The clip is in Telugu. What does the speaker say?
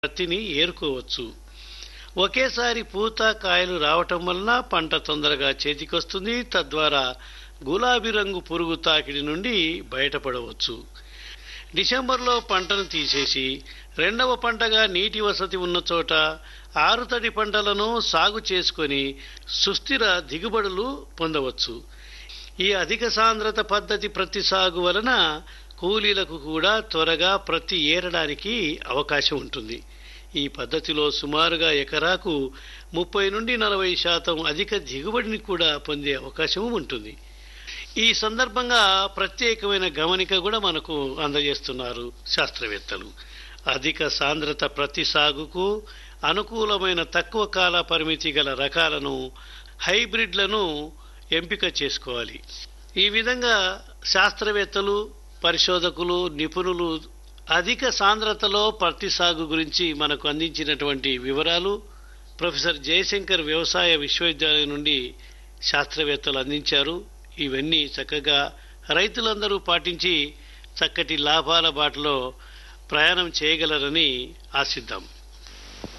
పత్తిని ఏరుకోవచ్చు ఒకేసారి పూత కాయలు రావటం వలన పంట తొందరగా చేతికొస్తుంది తద్వారా గులాబీ రంగు పురుగు తాకిడి నుండి బయటపడవచ్చు డిసెంబర్లో పంటను తీసేసి రెండవ పంటగా నీటి వసతి ఉన్న చోట ఆరుతడి పంటలను సాగు చేసుకొని సుస్థిర దిగుబడులు పొందవచ్చు ఈ అధిక సాంద్రత పద్ధతి ప్రతి సాగు వలన కూలీలకు కూడా త్వరగా ప్రతి ఏరడానికి అవకాశం ఉంటుంది ఈ పద్ధతిలో సుమారుగా ఎకరాకు ముప్పై నుండి నలభై శాతం అధిక దిగుబడిని కూడా పొందే అవకాశం ఉంటుంది ఈ సందర్భంగా ప్రత్యేకమైన గమనిక కూడా మనకు అందజేస్తున్నారు శాస్త్రవేత్తలు అధిక సాంద్రత ప్రతి సాగుకు అనుకూలమైన తక్కువ కాల పరిమితి గల రకాలను హైబ్రిడ్లను ఎంపిక చేసుకోవాలి ఈ విధంగా శాస్త్రవేత్తలు పరిశోధకులు నిపుణులు అధిక సాంద్రతలో పత్తి సాగు గురించి మనకు అందించినటువంటి వివరాలు ప్రొఫెసర్ జయశంకర్ వ్యవసాయ విశ్వవిద్యాలయం నుండి శాస్త్రవేత్తలు అందించారు ఇవన్నీ చక్కగా రైతులందరూ పాటించి చక్కటి లాభాల బాటలో ప్రయాణం చేయగలరని ఆశిద్దాం